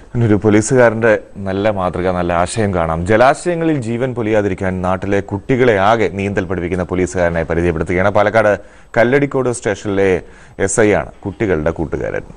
ഒരു പോലീസുകാരന്റെ നല്ല മാതൃക നല്ല ആശയം കാണാം ജലാശയങ്ങളിൽ ജീവൻ പൊലിയാതിരിക്കാൻ നാട്ടിലെ കുട്ടികളെ ആകെ നീന്തൽ പഠിപ്പിക്കുന്ന പോലീസുകാരനെ പരിചയപ്പെടുത്തുകയാണ് പാലക്കാട് കല്ലടിക്കോട് സ്റ്റേഷനിലെ എസ് ഐ ആണ് കുട്ടികളുടെ കൂട്ടുകാരൻ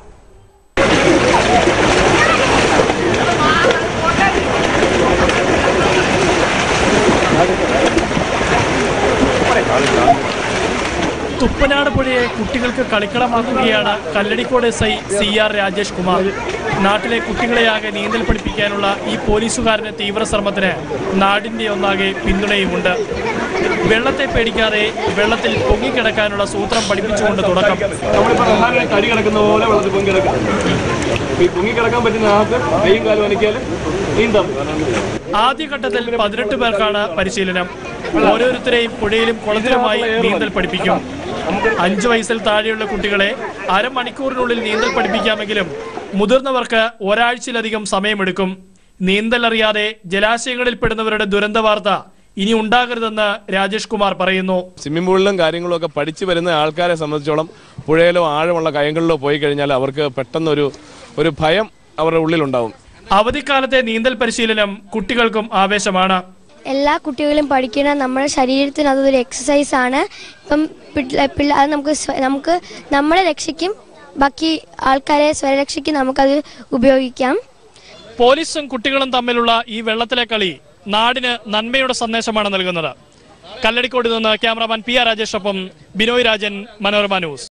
തുപ്പനാട് പുഴയെ കുട്ടികൾക്ക് കളിക്കളമാക്കുകയാണ് Kalladikode S I C R Rajesh Kumar നാട്ടിലെ കുട്ടികളെയാകെ നീന്തൽ പഠിപ്പിക്കാനുള്ള ഈ പോലീസുകാരന്റെ തീവ്ര ശ്രമത്തിന് നാടിന്റെ ഒന്നാകെ പിന്തുണയുമുണ്ട് വെള്ളത്തെ പേടിക്കാതെ വെള്ളത്തിൽ പൊങ്ങിക്കിടക്കാനുള്ള സൂത്രം പഠിപ്പിച്ചുകൊണ്ട് തുടക്കം നമ്മളിപ്പോ റഹാനിൽ കടി കിടക്കുന്ന പോലെ വെള്ളത്തിൽ പൊങ്ങി കിടക്കാം ഈ പൊങ്ങി കിടക്കാൻ പറ്റുന്ന ആൾക്ക് കൈയും കാലും അനക്കിയാൽ നീന്താം ആദ്യഘട്ടത്തിൽ പതിനെട്ട് പേർക്കാണ് പരിശീലനം ഓരോരുത്തരെയും പുഴയിലും കുളത്തിലുമായി നീന്തൽ പഠിപ്പിക്കും അഞ്ചു വയസ്സിൽ താഴെയുള്ള കുട്ടികളെ അരമണിക്കൂറിനുള്ളിൽ നീന്തൽ പഠിപ്പിക്കാമെങ്കിലും മുതിർന്നവർക്ക് ഒരാഴ്ചയിലധികം സമയമെടുക്കും നീന്തൽ അറിയാതെ ജലാശയങ്ങളിൽ പെടുന്നവരുടെ ദുരന്ത വാർത്ത ഇനി ഉണ്ടാകരുതെന്ന് രാജേഷ് കുമാർ പറയുന്നു സ്വിമ്മിംഗ് പൂളിലും കാര്യങ്ങളും ഒക്കെ പഠിച്ചു വരുന്ന ആൾക്കാരെ സംബന്ധിച്ചോളം പുഴയിലോ ആഴമുള്ള കയങ്ങളിലോ പോയി കഴിഞ്ഞാൽ അവർക്ക് പെട്ടെന്നൊരു ഒരു ഭയം അവരുടെ ഉള്ളിലുണ്ടാവും അവധിക്കാലത്തെ നീന്തൽ പരിശീലനം കുട്ടികൾക്കും ആവേശമാണ് എല്ലാ കുട്ടികളും പഠിക്കുന്ന നമ്മുടെ ശരീരത്തിന് അതൊരു എക്സസൈസ് ആണ് ഇപ്പം പിള്ള- പിള്ള- അത് നമുക്ക് സ്വ- നമുക്ക് നമ്മളെ രക്ഷയ്ക്കും ബാക്കി ആൾക്കാരെ സ്വരക്ഷയ്ക്കും നമുക്കത് ഉപയോഗിക്കാം പോലീസും കുട്ടികളും തമ്മിലുള്ള ഈ വെള്ളത്തിലെ കളി നാടിന് നന്മയുടെ സന്ദേശമാണ് നൽകുന്നത് കല്ലടിക്കോട് നിന്ന് ക്യാമറാമാൻ പി ആർ രാജേഷൊപ്പം ബിനോയ് രാജൻ മനോരമ ന്യൂസ്